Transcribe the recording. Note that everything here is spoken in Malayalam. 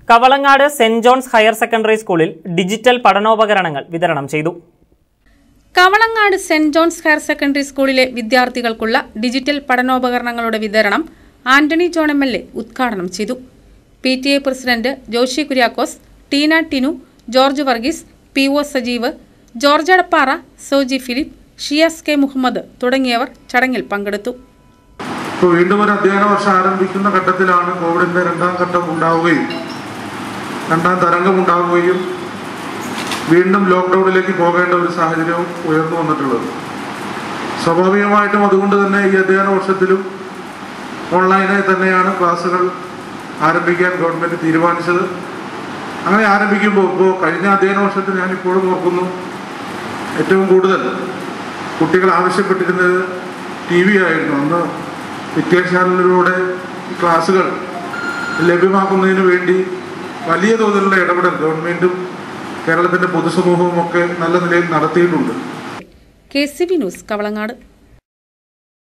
Kavalangad saint John's higher secondary സ്കൂളിൽ ഡിജിറ്റൽ പഠനോപകരണങ്ങൾ വിതരണം ചെയ്തു Kavalangad saint John's higher secondary സ്കൂളിലെ വിദ്യാർത്ഥികൾക്കുള്ള ഡിജിറ്റൽ പഠനോപകരണങ്ങളുടെ വിതരണം Antony John M L A ഉദ്ഘാടനം ചെയ്തു P T A president Joshy Kuriakose Teena Tinu George Varghese P O Sajeev George Adappara Soji Philip Shiyas K Muhammad തുടങ്ങിയവർ ചടങ്ങിൽ പങ്കെടുത്തു ഇപ്പോൾ വീണ്ടും ഒരു അധ്യയന വർഷം ആരംഭിക്കുന്ന ഘട്ടത്തിലാണ് കോവിഡിന്റെ രണ്ടാം ഘട്ടം ഉണ്ടാവുകയും രണ്ടാം തരംഗം ഉണ്ടാവുകയും വീണ്ടും ലോക്ക്ഡൌണിലേക്ക് പോകേണ്ട ഒരു സാഹചര്യവും ഉയർന്നു വന്നിട്ടുള്ളത് സ്വാഭാവികമായിട്ടും അതുകൊണ്ട് തന്നെ ഈ അധ്യയന വർഷത്തിലും ഓൺലൈനായി തന്നെയാണ് ക്ലാസ്സുകൾ ആരംഭിക്കാൻ ഗവൺമെൻറ് തീരുമാനിച്ചത് അങ്ങനെ ആരംഭിക്കുമ്പോൾ ഇപ്പോൾ കഴിഞ്ഞ അധ്യയന വർഷത്തിൽ ഞാൻ ഇപ്പോഴും ഓർക്കുന്നു ഏറ്റവും കൂടുതൽ കുട്ടികൾ ആവശ്യപ്പെട്ടിരുന്നത് ടി വി ആയിരുന്നു അന്ന് വിദ്യാശാലയിലൂടെ ക്ലാസ്സുകൾ ലഭ്യമാക്കുന്നതിന് വേണ്ടി വലിയ തോതിലുള്ള ഇടപെടൽ ഗവൺമെൻറ്റും കേരളത്തിൻ്റെ പൊതുസമൂഹവും ഒക്കെ നല്ല നിലയിൽ നടത്തിയിട്ടുണ്ട് K C B news Kavalangad